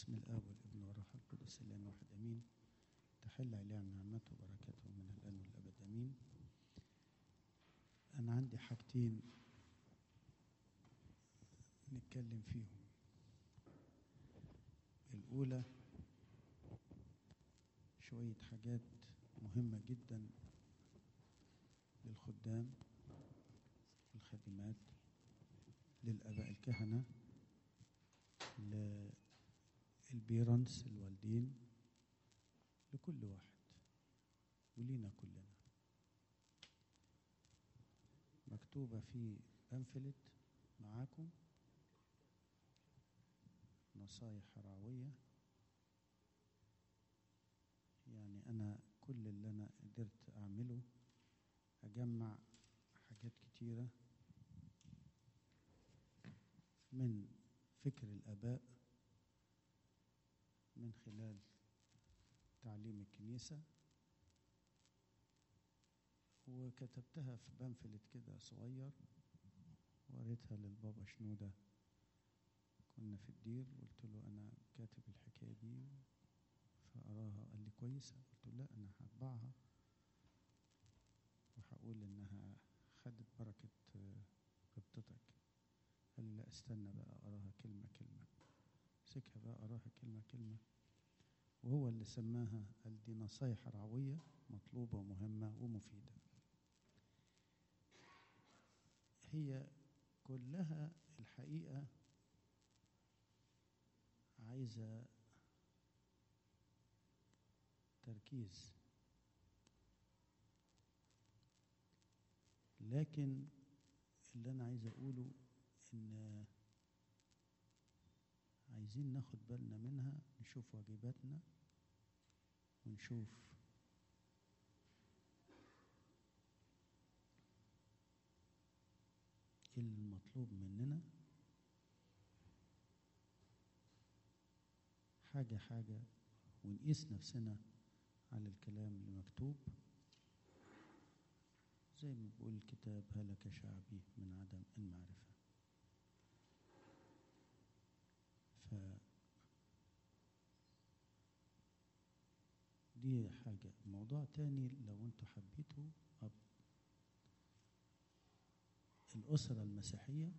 بسم الآب والابن والروح القدس الآن واحد أمين تحل علينا نعمته وبركاته من الآن والأبد أمين أنا عندي حاجتين نتكلم فيهم الأولى شوية حاجات مهمة جدا للخدام والخادمات للآباء الكهنة للبيرنس الوالدين لكل واحد ولينا كلنا مكتوبة في بنفلت معاكم نصايح راوية يعني أنا كل اللي أنا قدرت أعمله أجمع حاجات كتيرة من فكر الآباء من خلال تعليم الكنيسة وكتبتها في بنفلت كده صغير وريتها للبابا شنودة كنا في الدير قلت له أنا كاتب الحكاية دي فأراها قال لي كويسة قلت له لا أنا هطبعها وهقول إنها خدت بركة ربطتك قال لي لا استنى بقى أراها كلمة كلمة مسكها بقى أراها كلمة كلمة وهو اللي سماها قال دي نصايح رعوية مطلوبة ومهمة ومفيدة هي كلها الحقيقة عايزة تركيز لكن اللي أنا عايز أقوله إن عايزين ناخد بالنا منها نشوف واجباتنا ونشوف ايه المطلوب مننا حاجة حاجة ونقيس نفسنا على الكلام اللي مكتوب زي ما بيقول الكتاب هلك شعبي من عدم المعرفة ف دي حاجة موضوع تاني لو انتوا حبيتوا أب الأسرة المسيحية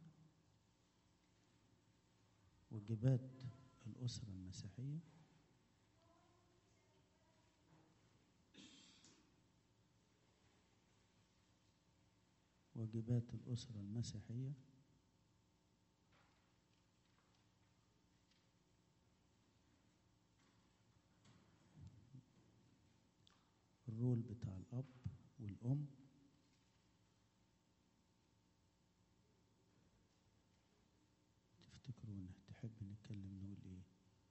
واجبات الأسرة المسيحية واجبات الأسرة المسيحية الرول بتاع الأب والأم تفتكروا تحب نتكلم نقول إيه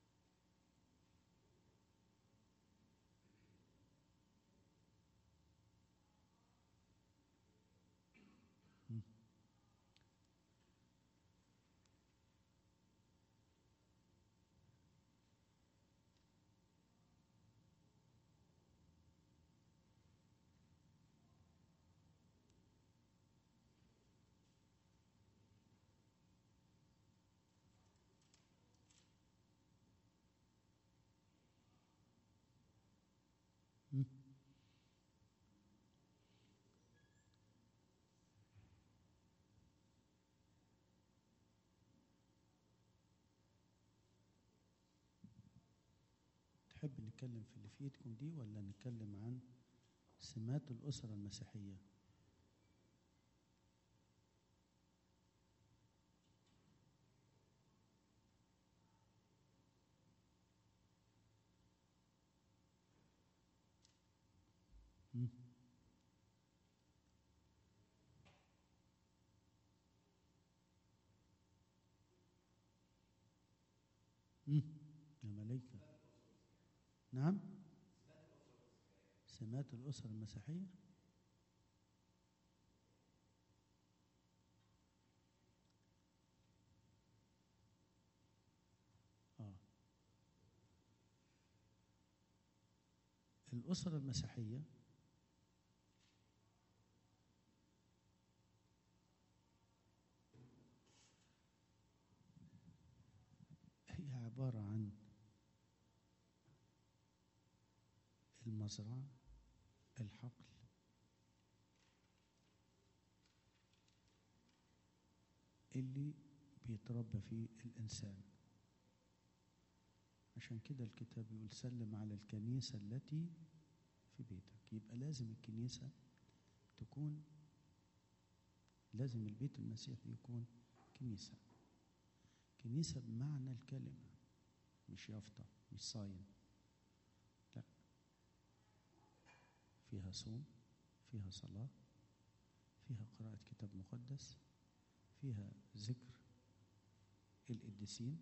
تحب نتكلم في اللي في ايدكم دي ولا نتكلم عن سمات الأسرة المسيحية مم. مم. يا ملايكة نعم سمات الأسرة المسيحية آه. الأسرة المسيحية هي عبارة عن المزرعة الحقل اللي بيتربى فيه الإنسان عشان كده الكتاب يقول سلم على الكنيسة التي في بيتك يبقى لازم الكنيسة تكون لازم البيت المسيحي يكون كنيسة كنيسة بمعنى الكلمة مش يافطة مش صاين لا فيها صوم فيها صلاة فيها قراءة كتاب مقدس فيها ذكر القديسين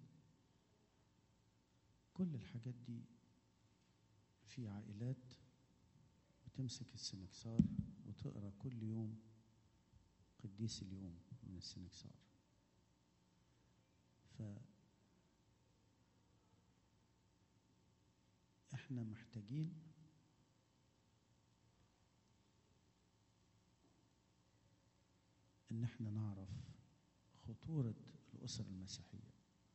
كل الحاجات دي في عائلات بتمسك السنكسار وتقرا كل يوم قديس اليوم من السنكسار ف احنا محتاجين ان احنا نعرف خطورة الأسر المسيحية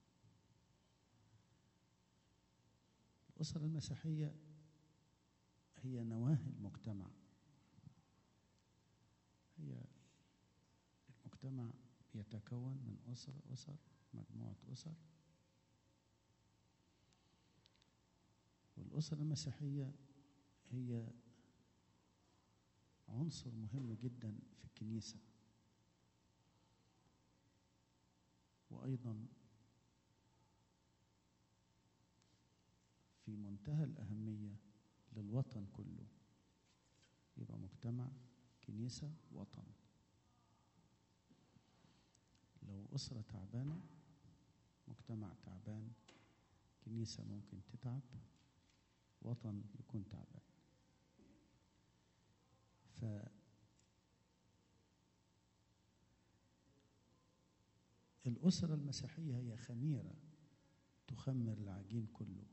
الأسر المسيحية هي نواة المجتمع هي المجتمع يتكون من أسر أسر مجموعة أسر والأسر المسيحية هي عنصر مهم جدا في الكنيسة وأيضا في منتهى الأهمية للوطن كله يبقى مجتمع كنيسة وطن لو أسرة تعبانة مجتمع تعبان كنيسة ممكن تتعب وطن يكون تعبان ف الأسرة المسيحية هي خميرة تخمر العجين كله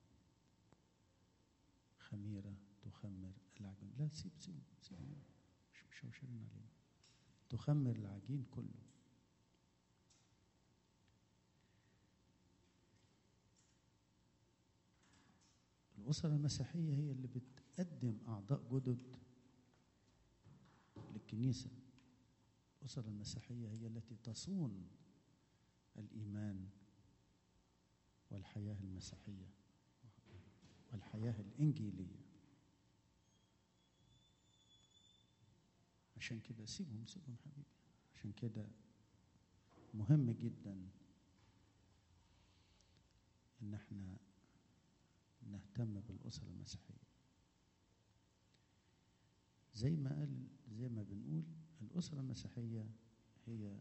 خميرة تخمر العجين لا سيب سيب سيب مش مشوشرين علينا تخمر العجين كله الأسرة المسيحية هي اللي بتقدم أعضاء جدد للكنيسة الأسرة المسيحية هي التي تصون الإيمان والحياة المسيحية والحياة الإنجيلية عشان كده سيبهم سيبهم حبيبي عشان كده مهم جدا ان احنا نهتم بالأسرة المسيحية زي ما قال زي ما بنقول الأسرة المسيحية هي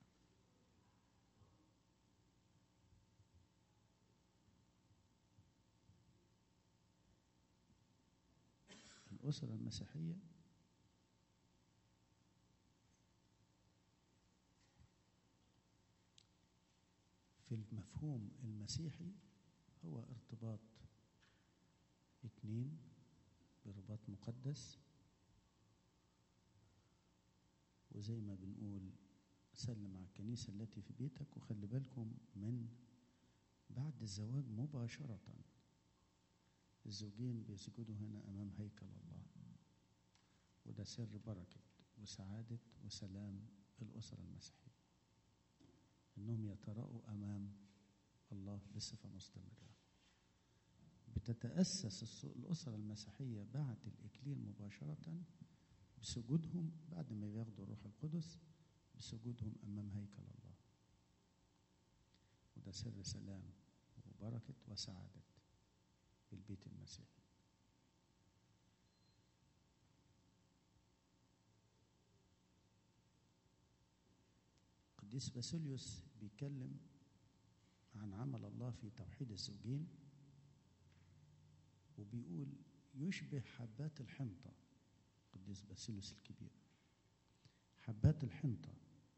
الأسرة المسيحية في المفهوم المسيحي هو ارتباط اتنين برباط مقدس وزي ما بنقول سلم على الكنيسة التي في بيتك وخلي بالكم من بعد الزواج مباشرة الزوجين بيسجدوا هنا أمام هيكل الله وده سر بركة وسعادة وسلام الأسرة المسيحية إنهم يتراءوا أمام الله بصفة مستمرة بتتأسس الأسرة المسيحية بعد الإكليل مباشرة بسجودهم بعد ما بياخدوا الروح القدس بسجودهم أمام هيكل الله وده سر سلام وبركة وسعادة البيت المسيحي قديس باسيليوس بيتكلم عن عمل الله في توحيد الزوجين وبيقول يشبه حبات الحنطة قديس باسيليوس الكبير حبات الحنطة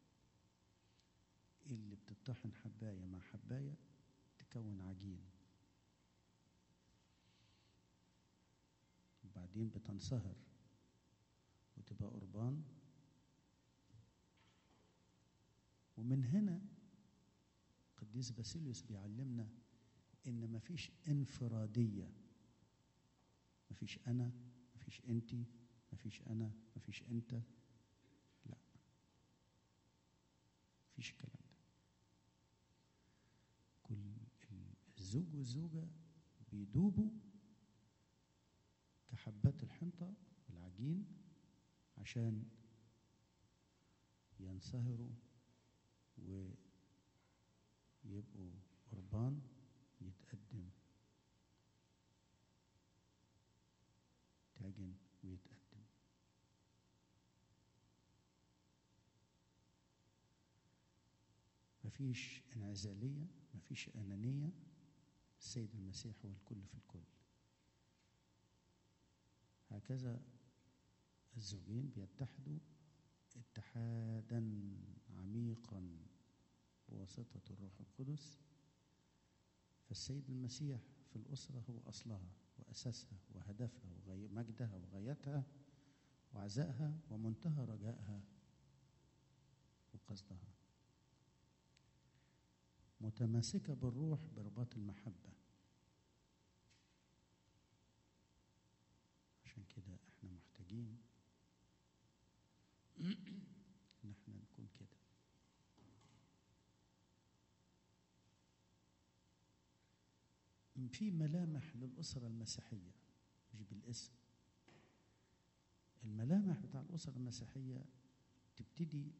اللي بتطحن حباية مع حباية تكون عجين وبعدين بتنصهر وتبقى قربان ومن هنا قديس باسيليوس بيعلمنا ان مفيش انفراديه مفيش انا مفيش انتي مفيش انا مفيش انت لا مفيش الكلام ده كل الزوج والزوجة بيدوبوا كحبات الحنطة والعجين عشان ينصهروا ويبقوا قربان يتقدم يتعجن ويتقدم مفيش انعزالية مفيش أنانية السيد المسيح هو الكل في الكل هكذا الزوجين بيتحدوا اتحادا عميقا بواسطة الروح القدس فالسيد المسيح في الأسرة هو أصلها وأساسها وهدفها ومجدها وغايتها وعزائها ومنتهى رجائها وقصدها متماسكة بالروح برباط المحبة عشان كده احنا محتاجين ان احنا نكون كده في ملامح للأسرة المسيحية مش بالاسم الملامح بتاع الأسرة المسيحية تبتدي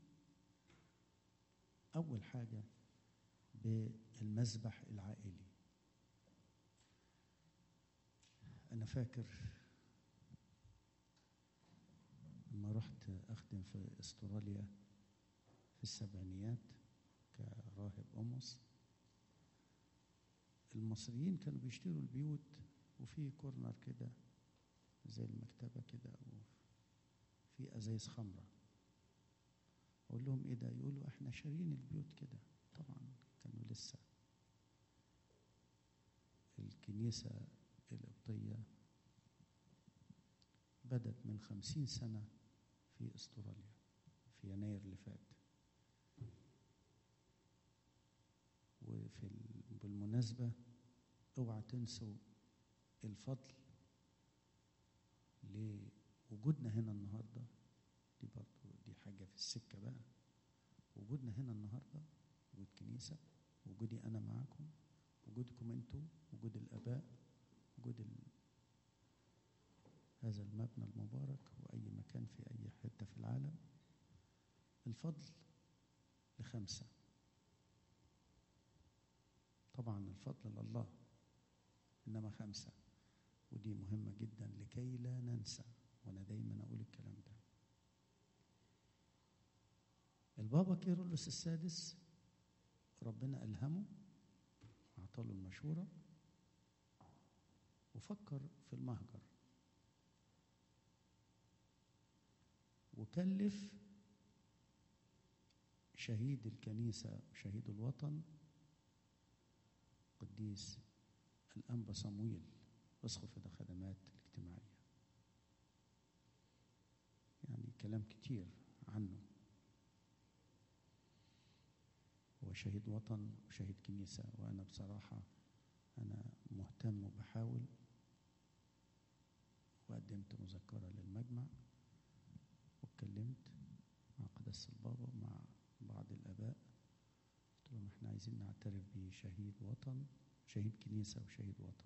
أول حاجة بالمذبح العائلي أنا فاكر لما رحت أخدم في استراليا في السبعينيات كراهب أمس المصريين كانوا بيشتروا البيوت وفي كورنر كده زي المكتبة كده وفي أزايز خمرة أقول لهم إيه ده يقولوا إحنا شارين البيوت كده طبعا كانوا لسه الكنيسة القبطية بدت من خمسين سنة في استراليا في يناير اللي فات وفي بالمناسبة اوعى تنسوا الفضل لوجودنا هنا النهاردة دي برضو دي حاجة في السكة بقى وجودنا هنا النهاردة وجود كنيسة وجودي أنا معاكم وجودكم أنتوا وجود الآباء وجود ال... هذا المبنى المبارك وأي مكان في أي حتة في العالم الفضل لخمسة طبعا الفضل لله إنما خمسة ودي مهمة جدا لكي لا ننسى وأنا دايما أقول الكلام ده البابا كيرلس السادس ربنا ألهمه أعطاله المشورة وفكر في المهجر وكلف شهيد الكنيسة وشهيد الوطن قديس الأنبا صمويل أسقف الخدمات الاجتماعية يعني كلام كتير عنه هو شهيد وطن وشهيد كنيسة وأنا بصراحة أنا مهتم وبحاول وقدمت مذكرة للمجمع واتكلمت مع قداسة البابا ومع بعض الآباء قلت لهم احنا عايزين نعترف بشهيد وطن شهيد كنيسة وشهيد وطن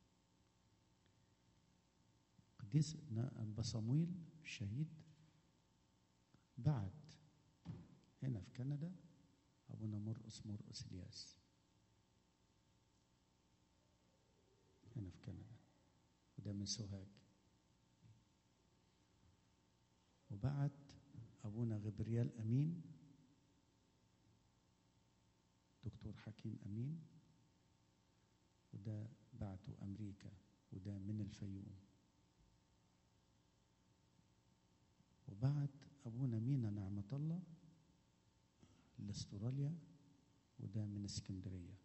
قديس أنبا صمويل الشهيد بعت هنا في كندا أبونا مرقس مرقس الياس هنا في كندا وده من سوهاج وبعت أبونا غبريال أمين دكتور حكيم أمين وده بعته أمريكا وده من الفيوم وبعت أبونا مينا نعمة الله لاستراليا وده من اسكندرية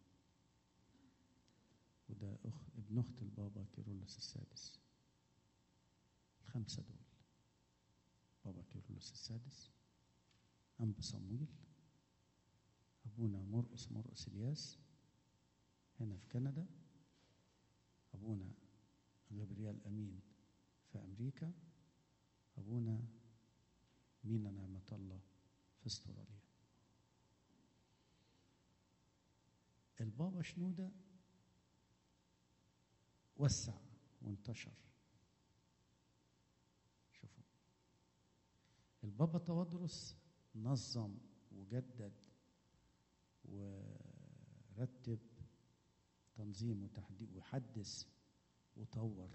وده أخ ابن أخت البابا كيرلس السادس الخمسة دول بابا كيرلس السادس أنبا صمويل أبونا مرقس مرقس الياس هنا في كندا أبونا غبريال أمين في أمريكا أبونا مينا نعمة الله في استراليا البابا شنودة وسع وانتشر شوفوا البابا توادرس نظم وجدد ورتب تنظيم وتحديد وحدث وطور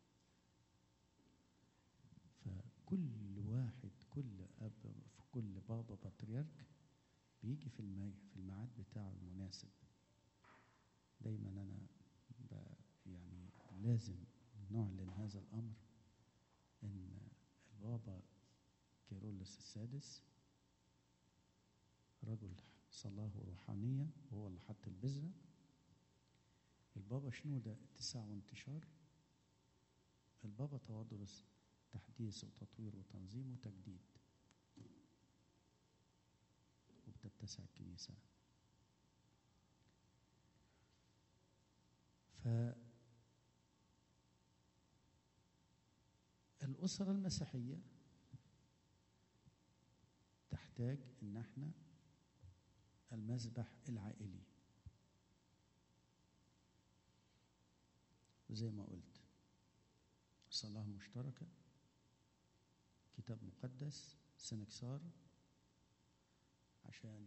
فكل واحد كل أب في كل بابا بطريرك بيجي في المي في الميعاد بتاعه المناسب دايما انا ب يعني لازم نعلن هذا الامر ان البابا كيرلس السادس رجل صلاه وروحانيه وهو اللي حط البذره البابا شنودة اتساع وانتشار البابا توادرس تحديث وتطوير وتنظيم وتجديد وبتتسع الكنيسة ف الأسرة المسيحية تحتاج إن احنا المذبح العائلي زي ما قلت صلاة مشتركة كتاب مقدس سنكسار عشان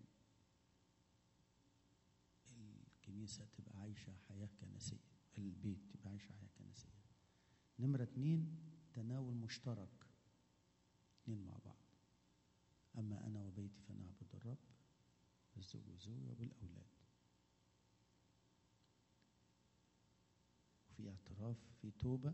الكنيسة تبقى عايشة حياة كنسية البيت تبقى عايشة حياة كنسية نمرة اتنين تناول مشترك اتنين مع بعض أما أنا وبيتي فنعبد الرب الزوج والزوجة والأولاد وفي اعتراف في توبة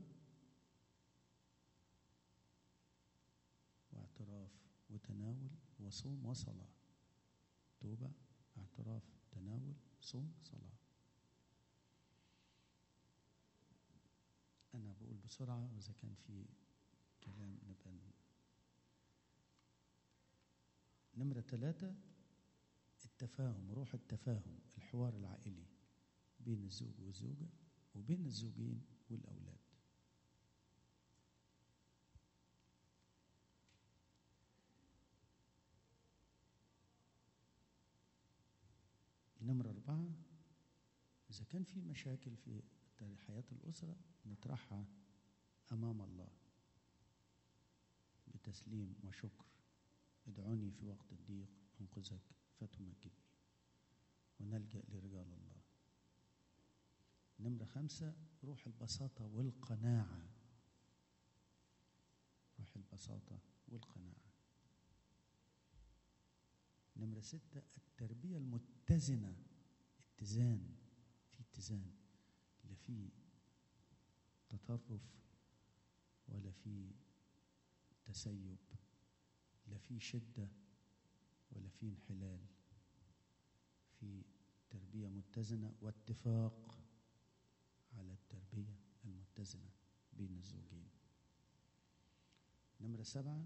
واعتراف وتناول وصوم وصلاة توبة اعتراف تناول صوم صلاة أنا بقول بسرعة وإذا كان في كلام نبقى نمرة ثلاثة التفاهم روح التفاهم الحوار العائلي بين الزوج والزوجة وبين الزوجين والأولاد نمرة أربعة إذا كان في مشاكل في حياة الأسرة نطرحها أمام الله بتسليم وشكر ادعوني في وقت الضيق أنقذك فتمجدني ونلجأ لرجال الله نمرة خمسة روح البساطة والقناعة روح البساطة والقناعة نمرة ستة التربية المتزنة اتزان في اتزان لا في تطرف ولا في تسيب لا في شدة ولا في انحلال في تربية متزنة واتفاق على التربية المتزنة بين الزوجين نمرة سبعة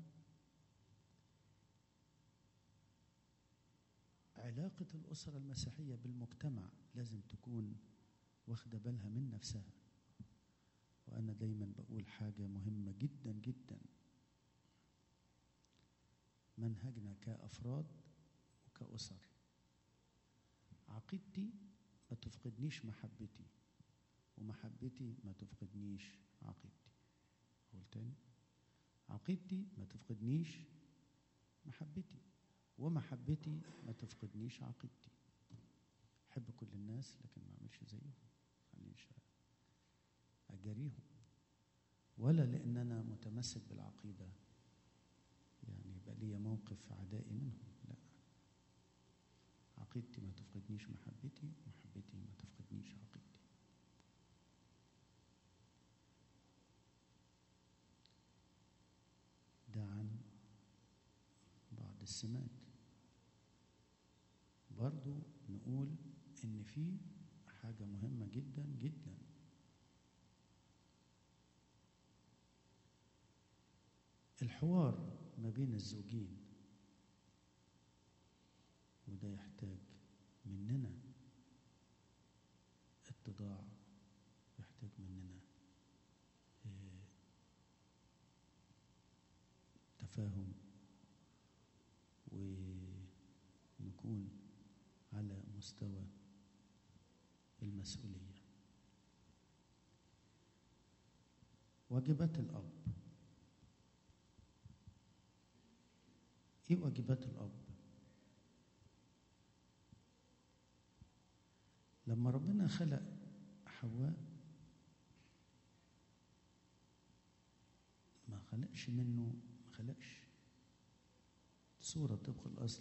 علاقة الأسرة المسيحية بالمجتمع لازم تكون واخدة بالها من نفسها وأنا دايما بقول حاجة مهمة جدا جدا منهجنا كأفراد وكأسر عقيدتي ما تفقدنيش محبتي ومحبتي ما تفقدنيش عقيدتي أقول تاني عقيدتي ما تفقدنيش محبتي ومحبتي ما تفقدنيش عقيدتي أحب كل الناس لكن ما أعملش زيهم خلينيش أجاريهم ولا لأن أنا متمسك بالعقيدة يعني يبقى ليا موقف عدائي منهم لا عقيدتي ما تفقدنيش محبتي ومحبتي ما تفقدنيش عقيدتي ده عن بعض السمات برضو نقول ان في حاجة مهمة جدا جدا الحوار ما بين الزوجين وده يحتاج مننا اتضاع يحتاج مننا تفاهم ونكون على مستوى المسؤولية واجبات الأب إيه واجبات الأب؟ لما ربنا خلق حواء ما خلقش منه ما خلقش صورة طبق الأصل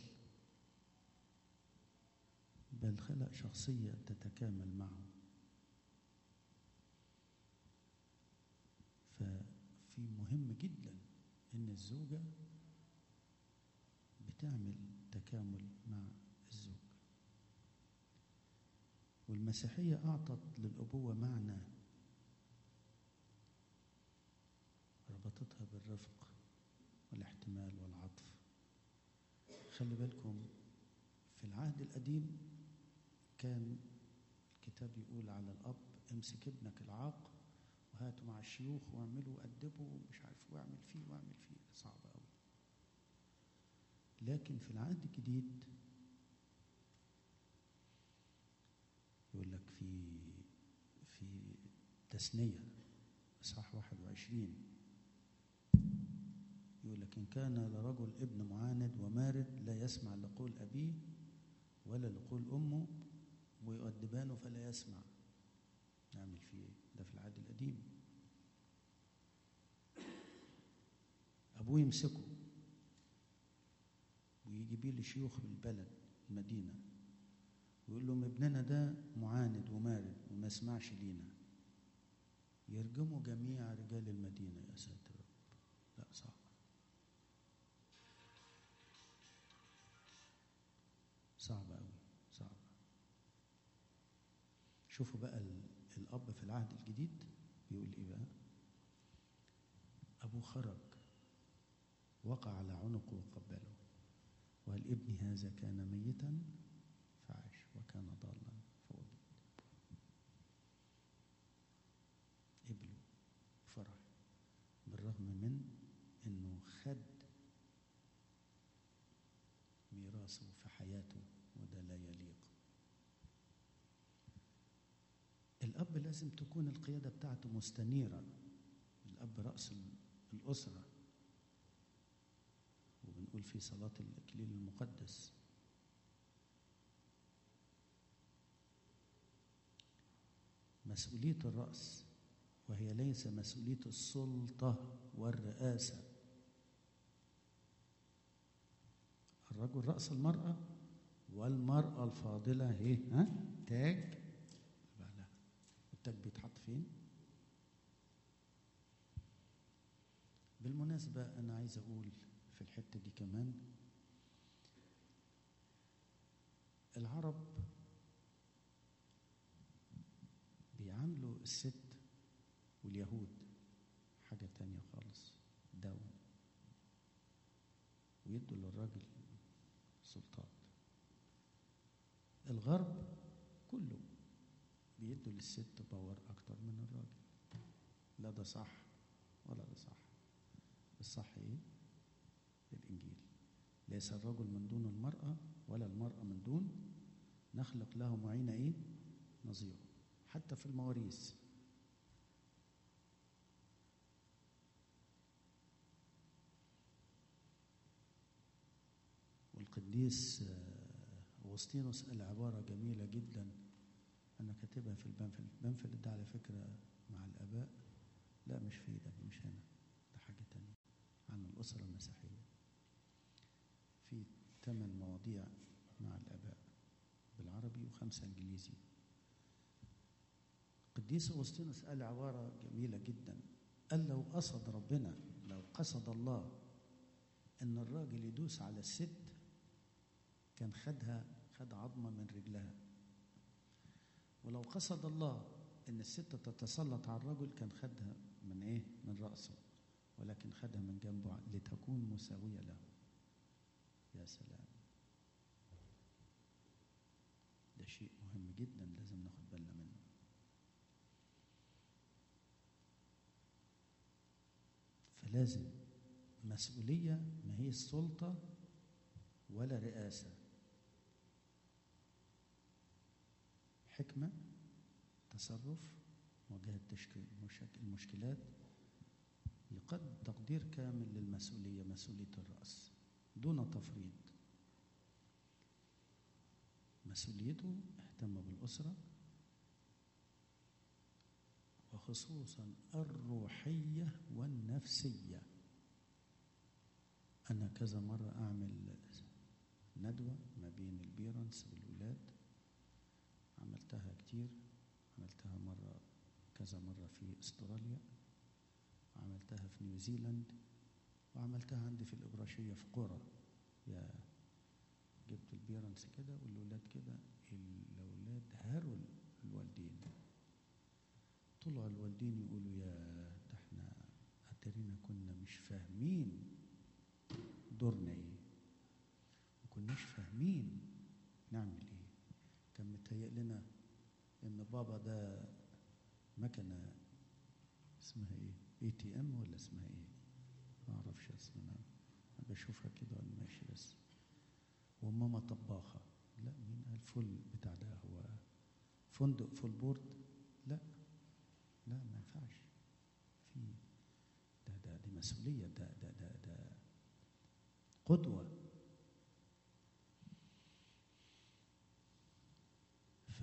بل خلق شخصية تتكامل معه ففي مهم جدا إن الزوجة بتعمل تكامل مع الزوج والمسيحية أعطت للأبوة معنى ربطتها بالرفق والاحتمال والعطف خلي بالكم في العهد القديم كان الكتاب يقول على الأب امسك ابنك العاق وهاته مع الشيوخ واعملوا وأدبوا ومش عارف واعمل فيه واعمل فيه صعب قوي لكن في العهد الجديد يقول لك في في تثنية إصحاح 21 يقول لك إن كان لرجل ابن معاند ومارد لا يسمع لقول أبيه ولا لقول أمه ويؤدبانه فلا يسمع نعمل فيه إيه؟ ده في العهد القديم أبوه يمسكه ويجي بيه لشيوخ البلد المدينة ويقول لهم ابننا ده معاند ومارد وما يسمعش لينا يرجموا جميع رجال المدينة يا ساتر لا صعب صعب أوي صعب شوفوا بقى الأب في العهد الجديد بيقول إيه بقى أبوه خرج وقع على عنقه وقبله وقال ابني هذا كان ميتا فعاش وكان ضالا فوجد قبله فرح بالرغم من انه خد ميراثه في حياته وده لا يليق الاب لازم تكون القياده بتاعته مستنيره الاب راس الاسره وبنقول في صلاة الإكليل المقدس مسؤولية الرأس وهي ليس مسؤولية السلطة والرئاسة الرجل رأس المرأة والمرأة الفاضلة هي ها تاج بعدها التاج بيتحط فين؟ بالمناسبة أنا عايز أقول في الحتة دي كمان العرب بيعاملوا الست واليهود حاجة تانية خالص داون ويدوا للراجل سلطات الغرب كله بيدوا للست باور أكتر من الراجل لا ده صح ولا ده صح الصح ايه الإنجيل ليس الرجل من دون المرأة ولا المرأة من دون نخلق له معين إيه نظيره حتى في المواريث والقديس أغسطينوس قال عبارة جميلة جدا أنا كاتبها في البنفل البنفل ده على فكرة مع الآباء لا مش في ده مش هنا ده حاجة تانية عن الأسرة المسيحية في ثمان مواضيع مع الآباء بالعربي وخمسة إنجليزي قديس أغسطينوس قال عبارة جميلة جدا قال لو قصد ربنا لو قصد الله إن الراجل يدوس على الست كان خدها خد عظمة من رجلها ولو قصد الله إن الست تتسلط على الرجل كان خدها من إيه؟ من رأسه ولكن خدها من جنبه لتكون مساوية له يا سلام ده شيء مهم جدا لازم ناخد بالنا منه فلازم مسؤولية ما هي السلطة ولا رئاسة حكمة تصرف مواجهة تشكيل مشاك- المشكلات يقد تقدير كامل للمسؤولية مسؤولية الرأس دون تفريط مسؤوليته اهتم بالأسرة وخصوصا الروحية والنفسية أنا كذا مرة أعمل ندوة ما بين البيرنتس والولاد عملتها كتير عملتها مرة كذا مرة في استراليا وعملتها في نيوزيلاند وعملتها عندي في الإبراشية في قرى يا جبت البيرنتس كده والولاد كده الأولاد هاروا الوالدين طلعوا الوالدين يقولوا يا ده احنا اترينا كنا مش فاهمين دورنا ايه ما كناش فاهمين نعمل ايه كان متهيأ لنا ان بابا ده مكنه اسمها ايه اي تي ام ولا اسمها ايه ما اعرفش اسمها أنا بشوفها كده وانا ماشي بس وماما طباخه لا مين قال فل بتاع ده هو فندق فول بورد لا لا ما ينفعش في ده ده دي مسؤوليه ده ده ده ده قدوه ف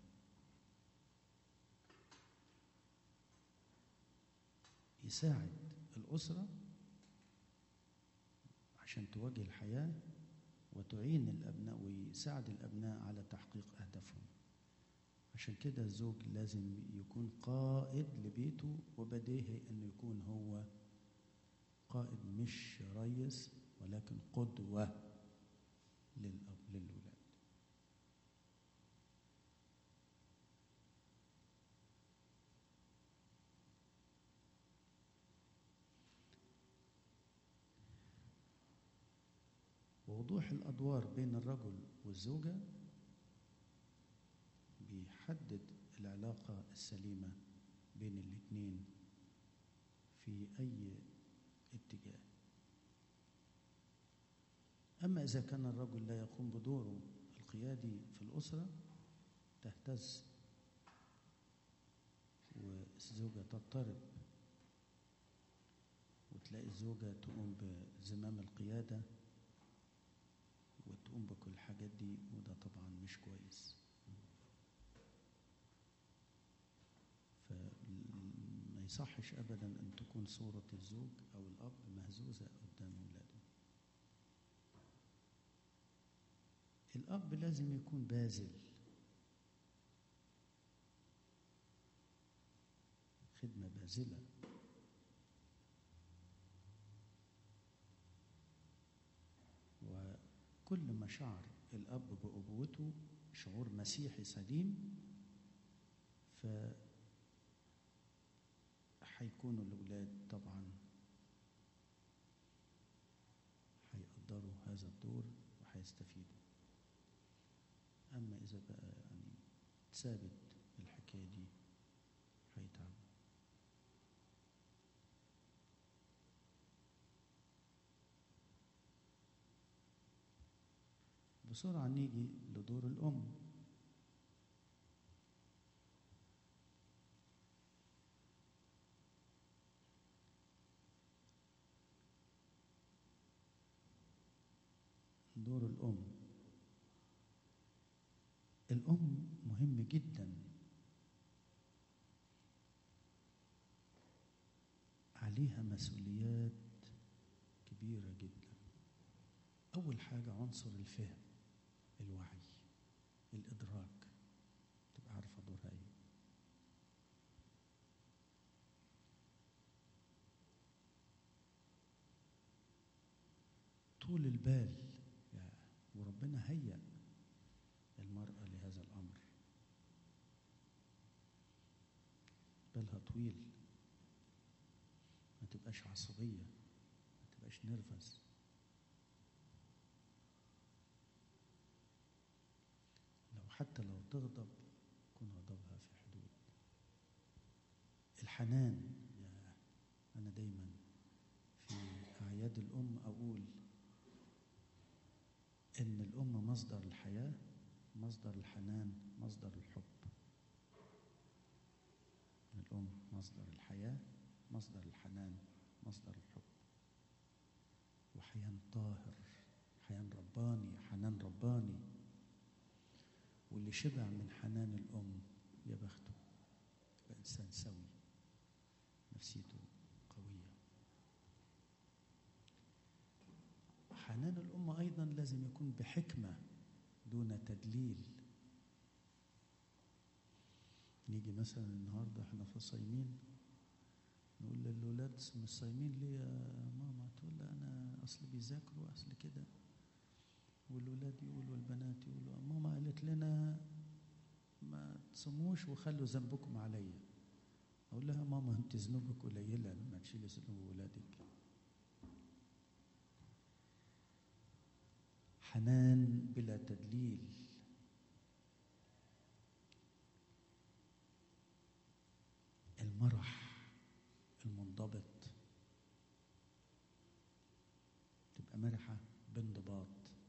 يساعد الأسرة عشان تواجه الحياة وتعين الأبناء ويساعد الأبناء على تحقيق أهدافهم عشان كده الزوج لازم يكون قائد لبيته وبديهي أنه يكون هو قائد مش ريس ولكن قدوة للأب للولاد ووضوح الأدوار بين الرجل والزوجة بيحدد العلاقة السليمة بين الاتنين في أي اتجاه أما إذا كان الرجل لا يقوم بدوره القيادي في الأسرة تهتز والزوجة تضطرب وتلاقي الزوجة تقوم بزمام القيادة وتقوم بكل الحاجات دي وده طبعا مش كويس فما يصحش ابدا ان تكون صورة الزوج او الاب مهزوزة قدام اولاده الاب لازم يكون باذل خدمة باذلة وكل ما شعر الأب بأبوته شعور مسيحي سليم ف هيكونوا الأولاد طبعا هيقدروا هذا الدور وهيستفيدوا أما إذا بقى يعني ثابت الحكاية دي هيتعبوا بسرعة نيجي لدور الأم دور الأم الأم مهم جدا عليها مسؤوليات كبيرة جدا أول حاجة عنصر الفهم الوعي الإدراك تبقى عارفة دورها إيه طول البال يا وربنا هيأ المرأة لهذا الأمر بالها طويل ما تبقاش عصبية ما تبقاش نرفز لو حتى لو تغضب يكون غضبها في حدود الحنان يا أنا دايما في أعياد أولاد الأم أقول إن الأم مصدر الحياة مصدر الحنان مصدر الحب الأم مصدر الحياة مصدر الحنان مصدر الحب وحيان طاهر حيان رباني حنان رباني واللي شبع من حنان الأم يا بخته يبقى إنسان سوي نفسيته قوية حنان الأم أيضا لازم يكون بحكمة دون تدليل نيجي مثلا النهارده احنا في الصايمين نقول للولاد مش صايمين ليه يا ماما تقول لا انا اصل بيذاكروا اصل كده والولاد يقولوا والبنات يقولوا ماما قالت لنا ما تصوموش وخلوا ذنبكم عليا اقول لها ماما انت ذنوبك قليله لما تشيلي ذنوب ولادك حنان بلا تدليل المرح المنضبط تبقى مرحة بانضباط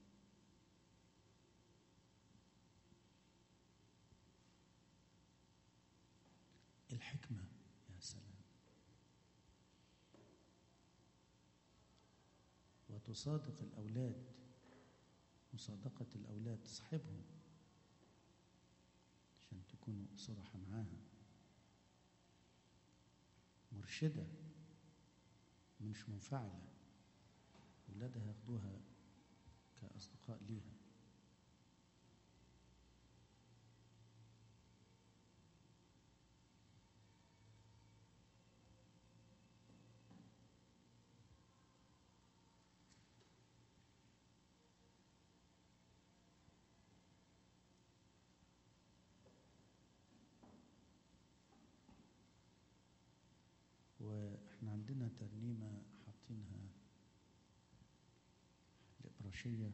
الحكمة يا سلام وتصادق الأولاد مصادقة الأولاد تصحبهم عشان تكونوا صراحة معاها مرشدة مش منفعلة ولادها ياخدوها كأصدقاء ليها واحنا عندنا ترنيمة حاطينها الإبراشية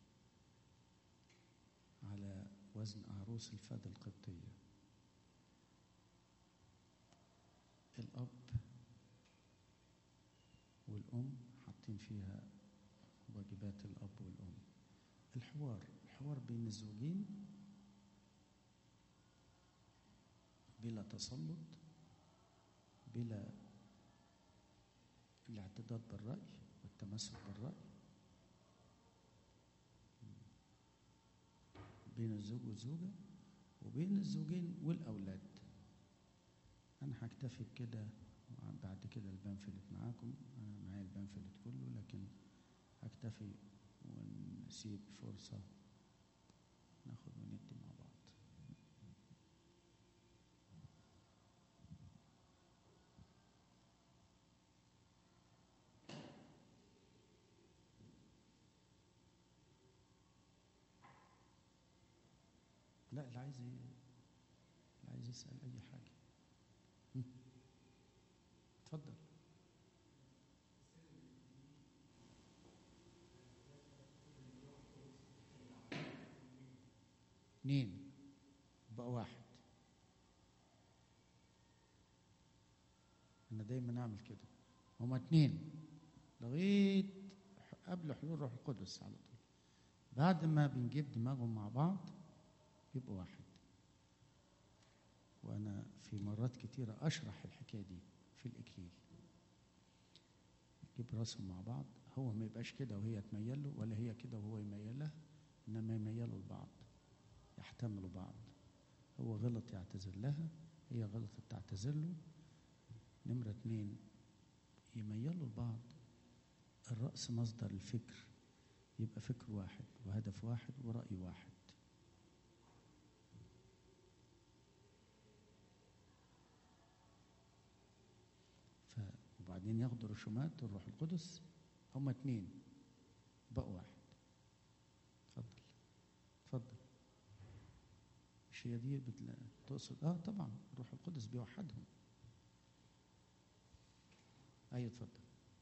على وزن عروس الفدا القبطية الأب والأم حاطين فيها واجبات الأب والأم الحوار الحوار بين الزوجين بلا تسلط بلا الاعتداد بالرأي والتمسك بالرأي بين الزوج والزوجة وبين الزوجين والأولاد أنا هكتفي بكده بعد كده البنفلت معاكم أنا معايا البنفلت كله لكن هكتفي ونسيب فرصة ناخد وندي مع بعض لا اللي عايز ي- اللي عايز يسأل أي حاجة هم؟ اتفضل اتنين بقى واحد أنا دايما أعمل كده هما اتنين لغاية ح- قبل حلول روح القدس على طول بعد ما بنجيب دماغهم مع بعض يبقوا واحد وأنا في مرات كتيرة أشرح الحكاية دي في الإكليل نجيب راسهم مع بعض هو ما يبقاش كده وهي تميل له ولا هي كده وهو يميل لها إنما يميلوا لبعض يحتملوا بعض هو غلط يعتذر لها هي غلطت تعتذر له نمرة اتنين يميلوا لبعض الرأس مصدر الفكر يبقى فكر واحد وهدف واحد ورأي واحد ف وبعدين ياخدوا رسومات الروح القدس هما اتنين بقوا واحد اتفضل اتفضل مش هي دي بتلا... تقصد اه طبعا الروح القدس بيوحدهم ايوه اتفضل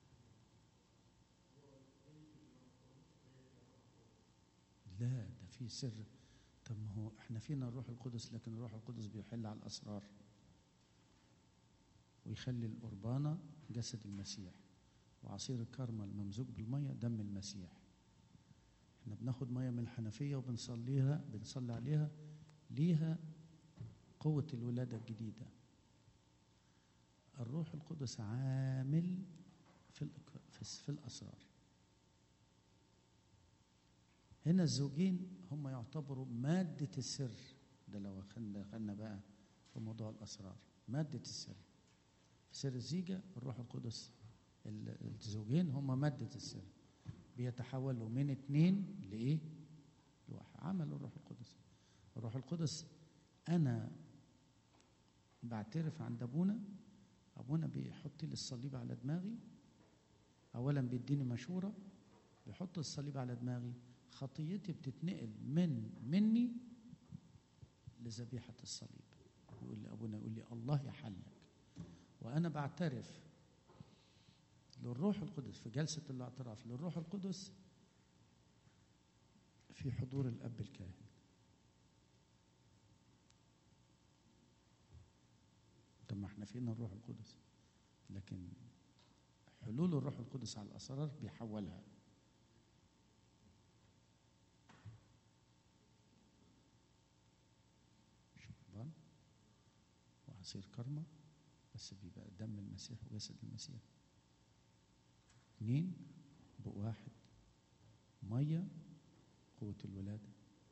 لا ده في سر طب ما هو احنا فينا الروح القدس لكن الروح القدس بيحل على الاسرار ويخلي القربانه جسد المسيح وعصير الكرمة الممزوج بالمية دم المسيح احنا بناخد مية من الحنفية وبنصليها بنصلي عليها ليها قوة الولادة الجديدة الروح القدس عامل في الإك- في في الأسرار هنا الزوجين هم يعتبروا مادة السر ده لو خلنا دخلنا بقى في موضوع الأسرار مادة السر في سر الزيجة الروح القدس ال- الزوجين هم مادة السر بيتحولوا من اتنين لإيه؟ لواحد عمل الروح القدس الروح القدس أنا بعترف عند أبونا أبونا بيحط لي الصليب على دماغي أولا بيديني مشورة بيحط الصليب على دماغي خطيتي بتتنقل من مني لذبيحة الصليب يقول لي أبونا يقول لي الله يحلك وأنا بعترف للروح القدس في جلسة الاعتراف للروح القدس في حضور الأب الكاهن طب ما احنا فينا الروح القدس لكن حلول الروح القدس على الأسرار بيحولها شربان وعصير كرمة بس بيبقى دم المسيح وجسد المسيح اتنين بق واحد مية قوة الولادة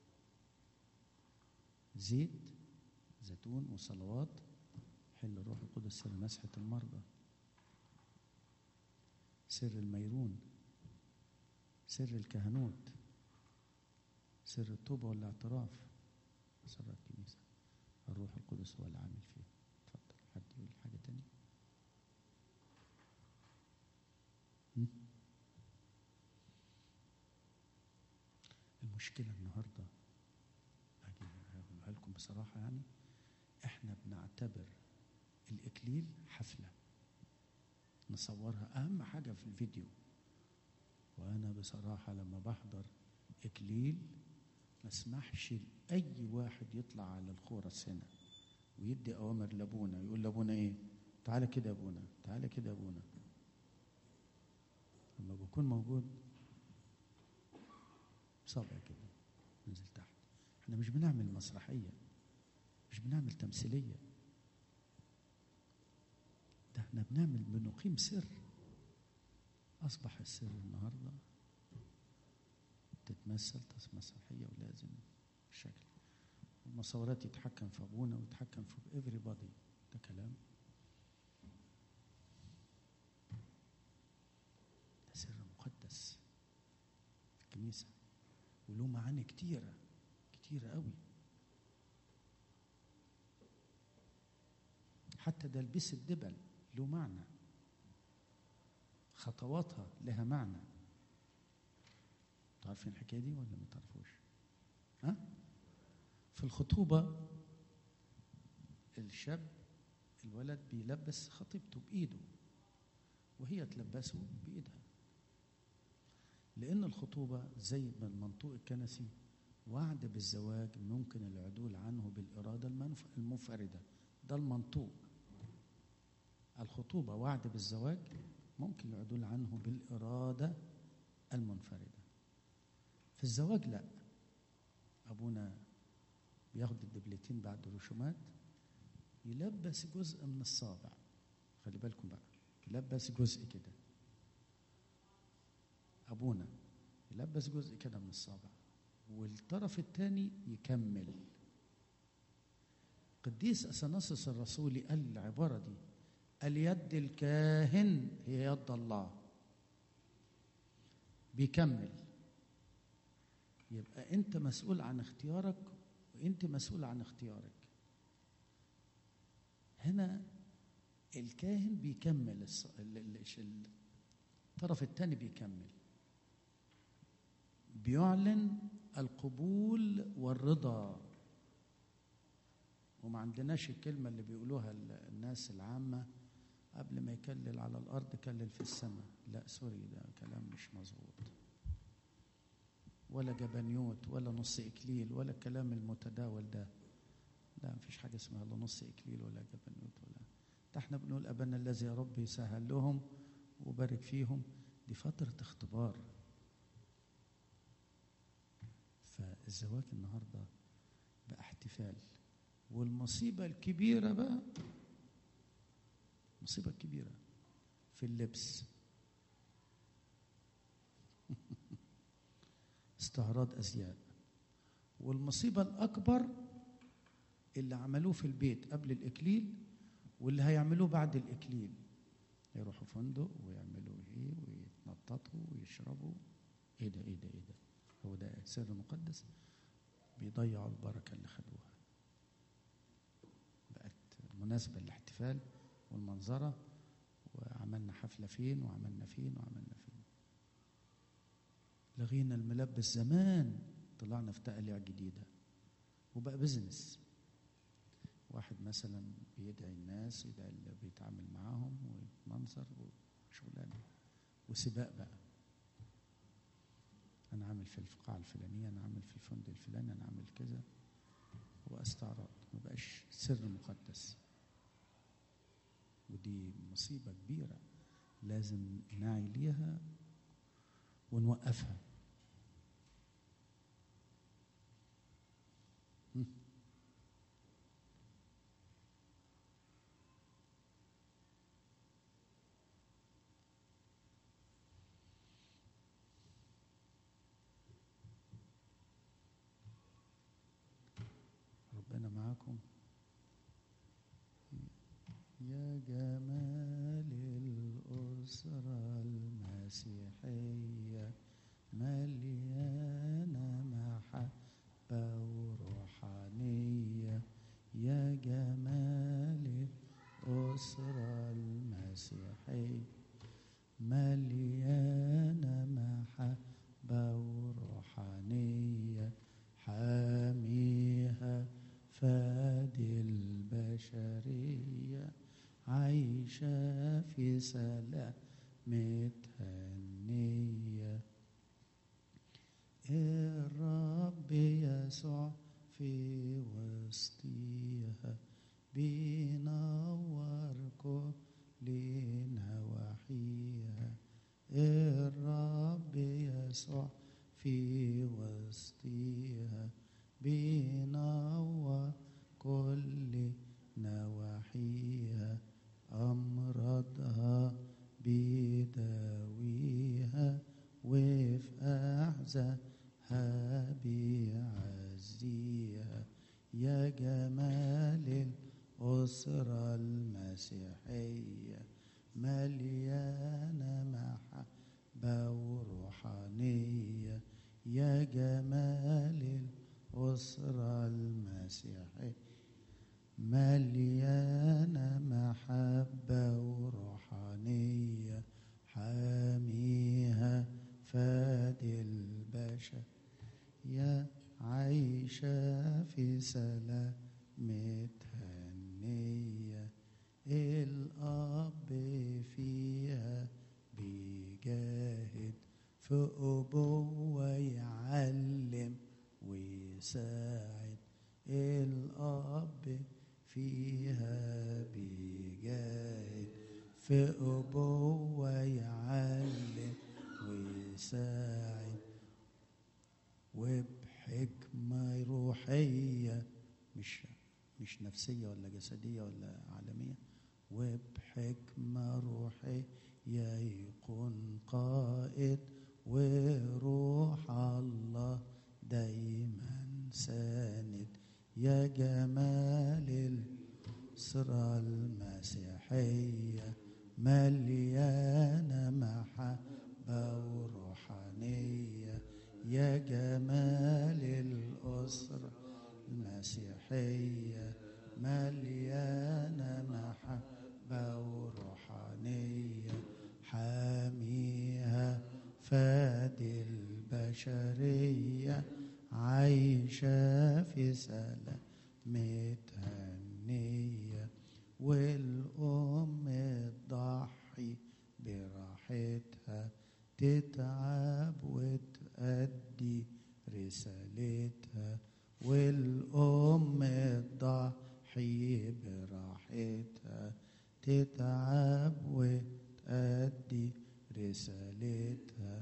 زيت زيتون وصلوات حل الروح القدس سر مسحة المرضى سر الميرون سر الكهنوت سر التوبة والاعتراف سر الكنيسة الروح القدس هو العامل فيه اتفضل حد يقول حاجة تانية هم؟ المشكلة النهاردة أجي أقولها لكم بصراحة يعني إحنا بنعتبر الإكليل حفلة نصورها أهم حاجة في الفيديو وأنا بصراحة لما بحضر إكليل ما اسمحش لأي واحد يطلع على الخورس هنا ويدي أوامر لأبونا يقول لأبونا إيه تعالى كده يا أبونا تعالى كده يا أبونا لما بكون موجود صابع كده نزل تحت احنا مش بنعمل مسرحية مش بنعمل تمثيلية ده احنا بنعمل بنقيم سر أصبح السر النهاردة تتمثل مسرحية ولازم الشكل المصورات يتحكم في أبونا ويتحكم في everybody ده كلام ده سر مقدس في الكنيسة وله معاني كتيرة كتيرة قوي حتى ده لبس الدبل له معنى خطواتها لها معنى تعرفين الحكايه دي ولا ما تعرفوش ها في الخطوبه الشاب الولد بيلبس خطيبته بايده وهي تلبسه بايدها لان الخطوبه زي ما المنطوق الكنسي وعد بالزواج ممكن العدول عنه بالاراده المنف- المنفرده ده المنطوق الخطوبه وعد بالزواج ممكن العدول عنه بالاراده المنفرده في الزواج لا ابونا بياخد الدبلتين بعد الرسومات يلبس جزء من الصابع خلي بالكم بقى يلبس جزء كده ابونا يلبس جزء كده من الصابع والطرف الثاني يكمل قديس اثناسس الرسولي قال العباره دي اليد الكاهن هي يد الله بيكمل يبقى انت مسؤول عن اختيارك وانت مسؤول عن اختيارك هنا الكاهن بيكمل الص... ال- ال- ال- الطرف الثاني بيكمل بيعلن القبول والرضا وما عندناش الكلمة اللي بيقولوها ال- الناس العامة قبل ما يكلل على الأرض كلل في السماء لا سوري ده كلام مش مظبوط ولا جبنيوت ولا نص إكليل ولا الكلام المتداول ده لا مفيش حاجة اسمها لا نص إكليل ولا جبنيوت ولا ده احنا بنقول أبانا الذي يا رب يسهل لهم وبارك فيهم دي فترة اختبار فالزواج النهارده بقى احتفال والمصيبة الكبيرة بقى المصيبة الكبيرة في اللبس استعراض أزياء والمصيبة الأكبر اللي عملوه في البيت قبل الإكليل واللي هيعملوه بعد الإكليل يروحوا فندق ويعملوا إيه ويتنططوا ويشربوا إيه ده إيه ده إيه ده هو ده سر مقدس بيضيعوا البركة اللي خدوها بقت مناسبة للاحتفال والمنظرة وعملنا حفلة فين وعملنا فين وعملنا فين لغينا الملبس زمان طلعنا في تقاليع جديدة وبقى بزنس واحد مثلا بيدعي الناس يدعي اللي بيتعامل معاهم ومنظر وشغلانة وسباق بقى أنا عامل في القاعة الفلانية أنا عامل في الفندق الفلاني أنا عامل كذا واستعراض ما بقاش سر مقدس ودي مصيبة كبيرة لازم نعي ليها ونوقفها هم. ربنا معاكم يا جمال الأسرة المسيحية مليانة محبة وروحانية يا جمال الأسرة المسيحية مليانة محبة وروحانية حاميها فادي البشرية عايشة في سلام متهنية الرب يسوع في وسطيها بينور كل نواحيها الرب يسوع في وسطيها بينور كل نواحيها أمراضها بيداويها وفي أحزانها بيعزيها يا جمال الأسرة المسيحية مليانة محبة وروحانية يا جمال الأسرة المسيحية مليانة محبة وروحانية حاميها فادي البشر يا عايشة في سلام متهنية الأب فيها بيجاهد في أبوة يعلم ويساعد الأب فيها بيجاهد في أبوة يعلم ويساعد وبحكمة روحية مش مش نفسية ولا جسدية ولا عالمية وبحكمة روحية يكون قائد وروح الله دايما ساند يا جمال الأسرة المسيحية مليانة محبة وروحانية يا جمال الأسرة المسيحية مليانة محبة وروحانية حاميها فادي البشرية عايشة في سلام متهنية والأم تضحي براحتها تتعب وتأدي رسالتها والأم تضحي براحتها تتعب وتأدي رسالتها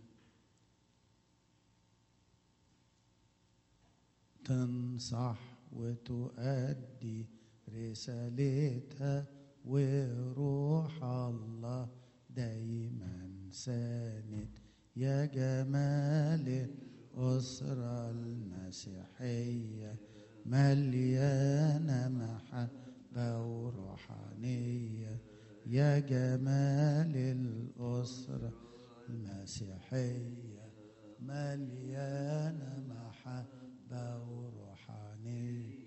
تنصح وتؤدي رسالتها وروح الله دايما ساند يا جمال الأسرة المسيحية مليانة محبة وروحانية يا جمال الأسرة المسيحية مليانة محبة وروحانية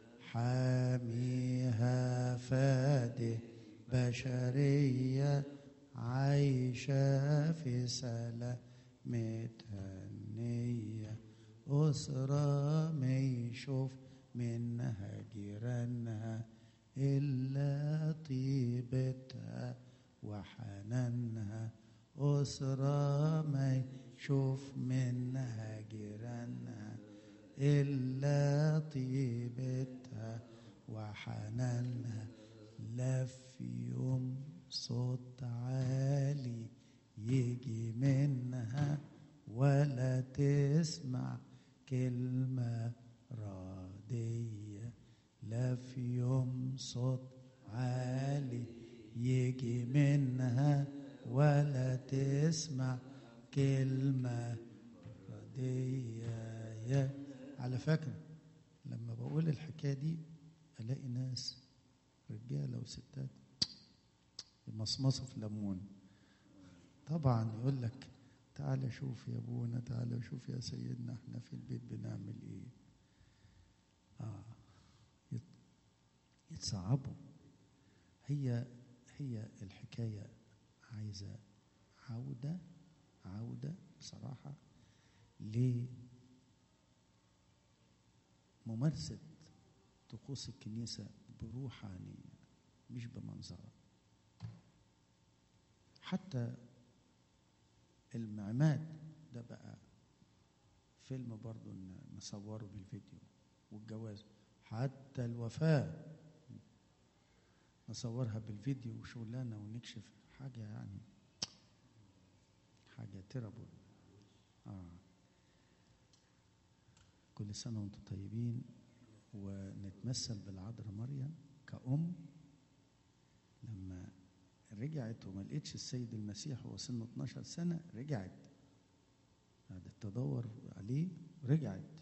حاميها فادي بشرية عايشة في سلام متهنية أسرة ما يشوف منها جيرانها إلا طيبتها وحنانها أسرة ما يشوف منها جيرانها إلا طيبتها وحنانها لا في يوم صوت عالي يجي منها ولا تسمع كلمة راضية لا في يوم صوت عالي يجي منها ولا تسمع كلمة راضية يا على فكرة لما بقول الحكاية دي ألاقي ناس رجالة وستات يمصمصوا في ليمون طبعا يقول لك تعالى شوف يا ابونا تعالى شوف يا سيدنا احنا في البيت بنعمل ايه اه يتصعبوا هي هي الحكايه عايزه عوده عوده بصراحه لممارسه طقوس الكنيسه بروحانيه مش بمنظره حتى المعماد ده بقى فيلم برضو نصوره بالفيديو والجواز حتى الوفاة نصورها بالفيديو وشغلانة ونكشف حاجة يعني حاجة تربل آه. كل سنة وانتم طيبين ونتمثل بالعذراء مريم كأم لما رجعت وما لقيتش السيد المسيح وهو سنه 12 سنة رجعت قعدت تدور عليه رجعت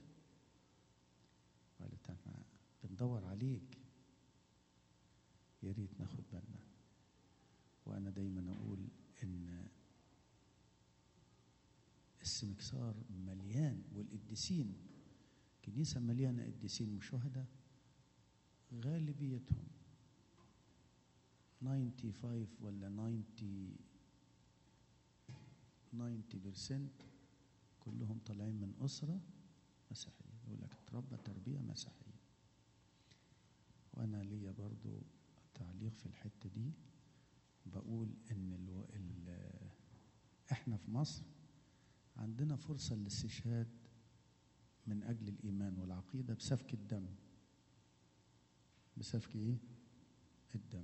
قالت احنا بندور عليك يا ريت ناخد بالنا وانا دايما اقول ان السمكسار مليان والقديسين كنيسة مليانة قديسين وشهداء غالبيتهم 95 ولا 90 90% كلهم طالعين من أسرة مسيحية يقول لك اتربى تربية مسيحية وأنا ليا برضو تعليق في الحتة دي بقول إن الو... ال... إحنا في مصر عندنا فرصة للاستشهاد من أجل الإيمان والعقيدة بسفك الدم بسفك إيه؟ الدم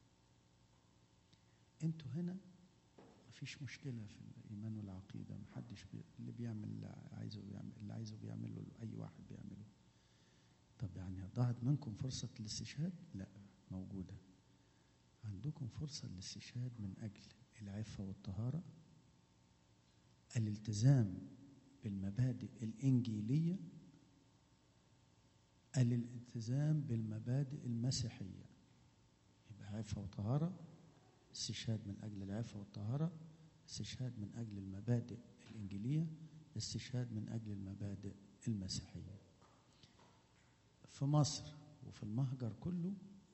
انتوا هنا مفيش مشكلة في الإيمان والعقيدة محدش بي... اللي بيعمل اللي عايزه بيعمل اللي عايزه بيعمله أي واحد بيعمله طب يعني ضاعت منكم فرصة الاستشهاد؟ لا موجودة عندكم فرصة للاستشهاد من أجل العفة والطهارة الالتزام بالمبادئ الإنجيلية الالتزام بالمبادئ المسيحية يبقى عفة وطهارة استشهاد من أجل العفة والطهارة استشهاد من أجل المبادئ الإنجيلية استشهاد من أجل المبادئ المسيحية في مصر وفي المهجر كله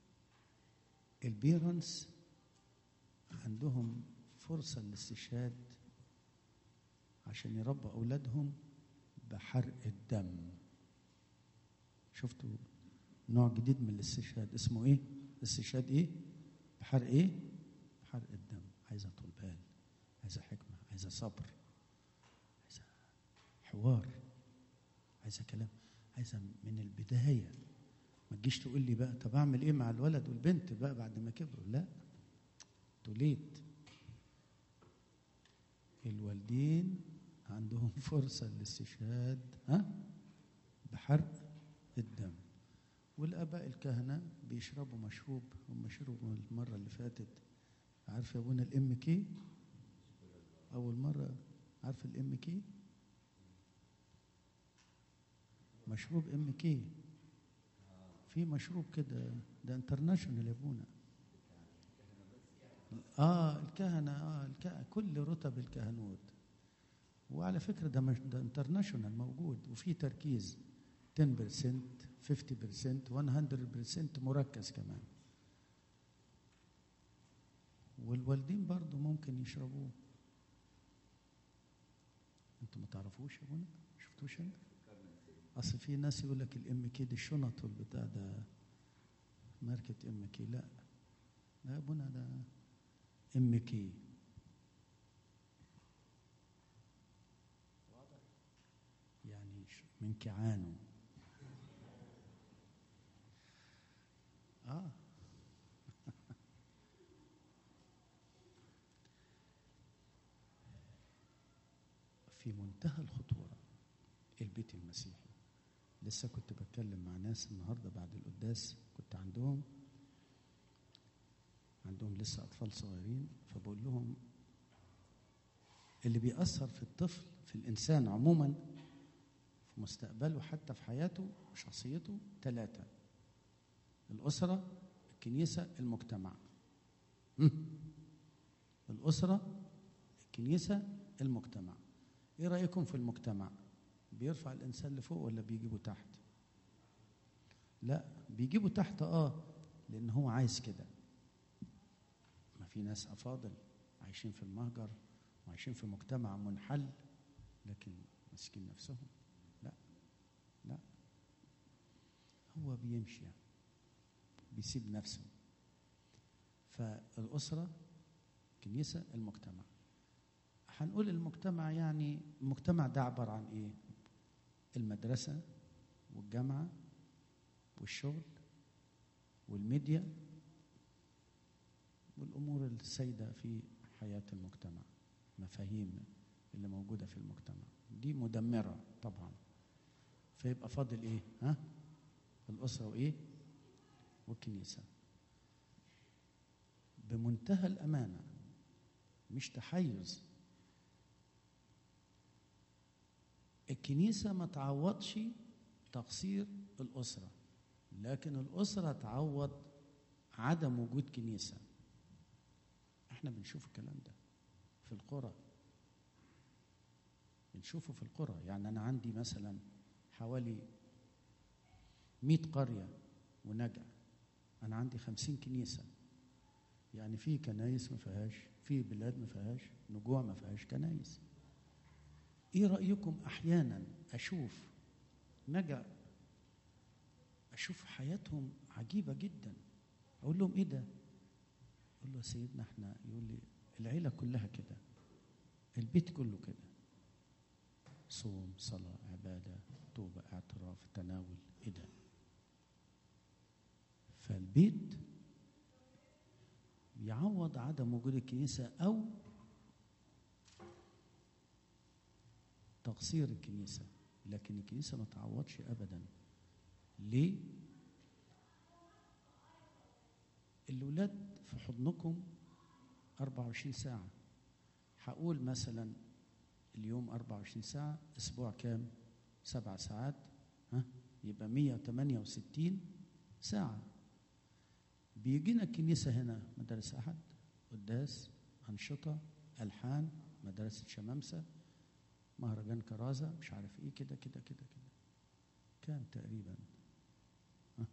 البيرنس عندهم فرصة للاستشهاد عشان يربوا أولادهم بحرق الدم شفتوا نوع جديد من الاستشهاد اسمه ايه استشهاد ايه بحرق ايه بحرق الدم عايزه طول بال عايزه حكمه عايزه صبر عايزه حوار عايزه كلام عايزه من البدايه ما تجيش تقول لي بقى طب اعمل ايه مع الولد والبنت بقى بعد ما كبروا لا توليت الوالدين عندهم فرصة للاستشهاد ها بحرق الدم والآباء الكهنة بيشربوا مشروب هم شربوا المرة اللي فاتت عارف يا ابونا الام كي أول مرة عارف الام كي مشروب ام كي في مشروب كده ده انترناشونال يا ابونا اه الكهنه اه الكهنة كل رتب الكهنوت وعلى فكره ده مش ده انترناشونال موجود وفي تركيز 10% 50% 100% مركز كمان والوالدين برضو ممكن يشربوه انتوا ما تعرفوش يا ابونا شفتوش انت اصل في ناس يقول لك الام كي دي الشنط والبتاع ده ماركه ام كي لا لا يا ابونا ده ام كي يعني من كعانه اه في منتهى الخطوره البيت المسيحي لسه كنت بتكلم مع ناس النهارده بعد القداس كنت عندهم عندهم لسه اطفال صغيرين فبقول لهم اللي بيأثر في الطفل في الانسان عموما في مستقبله حتى في حياته وشخصيته ثلاثه الاسره الكنيسه المجتمع الاسره الكنيسه المجتمع ايه رايكم في المجتمع بيرفع الانسان لفوق ولا بيجيبه تحت لا بيجيبه تحت اه لان هو عايز كده ما في ناس افاضل عايشين في المهجر وعايشين في مجتمع منحل لكن ماسكين نفسهم لا لا هو بيمشي بيسيب نفسه فالاسره كنيسه المجتمع هنقول المجتمع يعني المجتمع ده عباره عن ايه المدرسة والجامعة والشغل والميديا والأمور السائدة في حياة المجتمع مفاهيم اللي موجودة في المجتمع دي مدمرة طبعا فيبقى فاضل ايه ها الأسرة وايه والكنيسة بمنتهى الأمانة مش تحيز الكنيسة ما تعوضش تقصير الأسرة لكن الأسرة تعوض عدم وجود كنيسة احنا بنشوف الكلام ده في القرى بنشوفه في القرى يعني أنا عندي مثلا حوالي مئة قرية ونجع أنا عندي خمسين كنيسة يعني في كنايس ما فيهاش في بلاد ما فيهاش نجوع ما فيهاش كنايس ايه رايكم احيانا اشوف نجا اشوف حياتهم عجيبه جدا اقول لهم ايه ده اقول له سيدنا احنا يقول لي العيله كلها كده البيت كله كده صوم صلاه عباده توبه اعتراف تناول ايه ده فالبيت يعوض عدم وجود الكنيسه او تقصير الكنيسة لكن الكنيسة ما تعوضش أبدا ليه؟ الولاد في حضنكم 24 ساعة هقول مثلا اليوم 24 ساعة أسبوع كام؟ سبع ساعات ها؟ يبقى 168 ساعة بيجينا الكنيسة هنا مدارس أحد قداس أنشطة ألحان مدرسة شمامسة مهرجان كرازة مش عارف ايه كده كده كده كده كام تقريبا ها؟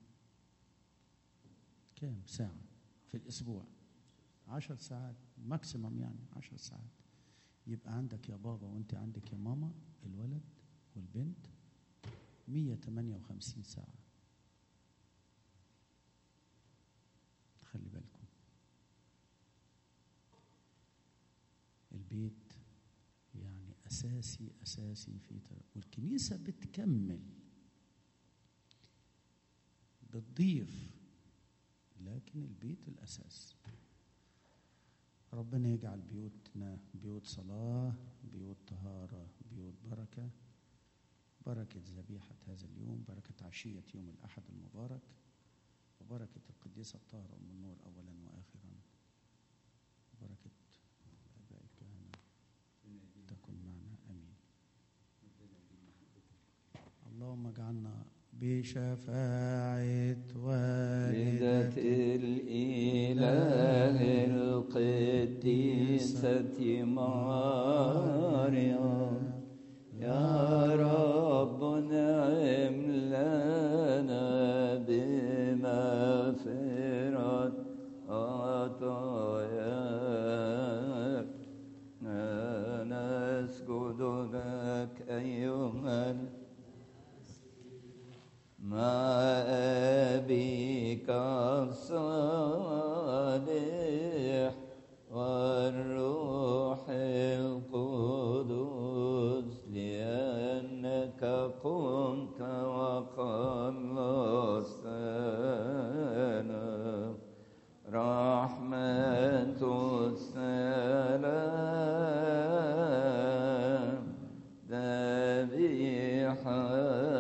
كام ساعة في الأسبوع عشر ساعات ماكسيمم يعني عشر ساعات يبقى عندك يا بابا وانت عندك يا ماما الولد والبنت 158 ساعة خلي بالكم البيت يعني أساسي أساسي في تر... والكنيسة بتكمل بتضيف لكن البيت الأساس ربنا يجعل بيوتنا بيوت صلاة بيوت طهارة بيوت بركة بركة ذبيحة هذا اليوم بركة عشية يوم الأحد المبارك وبركة القديسة الطاهرة أم النور أولا وآخرا بركة آباء الكهنة تكن معنا آمين اللهم اجعلنا بشفاعة والدة والدة الإله القديسة مريم يا رب نعم لنا بمغفرة خطاياك نسجد لك أيها ال- مع أبيك الصالح والروح القدس لأنك قمت وخلصتنا رحمة السلام ذبيحة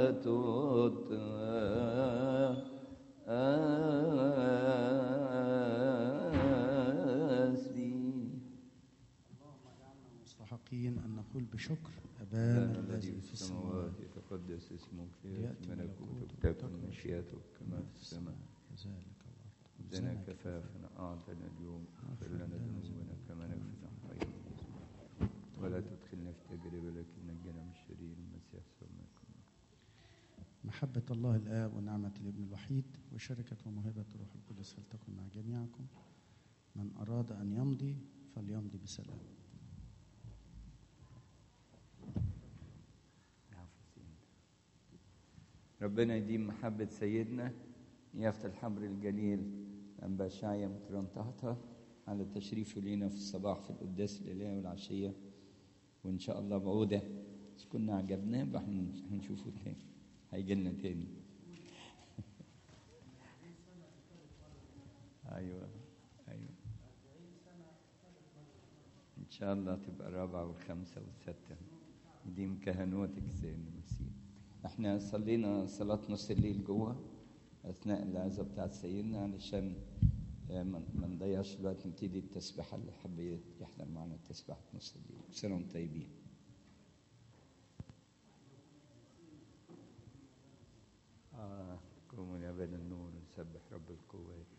التأسي اللهم اجعلنا مستحقين أن نقول بشكر أبانا الذي في السماوات يتقدس اسمك ليأتي يأتي ملكوتك ملكوتك تكن وتكن مشيئتك كما في السماء كذلك الأرض خبزنا كفافنا أعطنا اليوم اغفر لنا ذنوبنا كما نغفر نحن أيضا ولا تدخلنا في تجربة لكن نجنا من الشرير المسيح سماكم محبة الله الآب ونعمة الابن الوحيد وشركة وموهبة الروح القدس فلتكن مع جميعكم من أراد أن يمضي فليمضي بسلام ربنا يديم محبة سيدنا يافت الحمر الجليل أنبا شاية مترنطهتها على تشريفه لينا في الصباح في القداس الإلهي والعشية وإن شاء الله بعودة إذا كنا عجبناه بقى هن- هنشوفه تاني هيجي لنا تاني أيوه أيوه إن شاء الله تبقى الرابعة والخامسة والستة يديم كهنوتك سيدنا المسيح احنا صلينا صلاة نص الليل جوه أثناء العزة بتاعت سيدنا علشان آه، ما ما نضيعش الوقت نبتدي التسبيحة اللي حب يحضر معنا التسبيحة نص الليل كل سنة وانتم طيبين آه قوموا يا بني النور نسبح رب القوات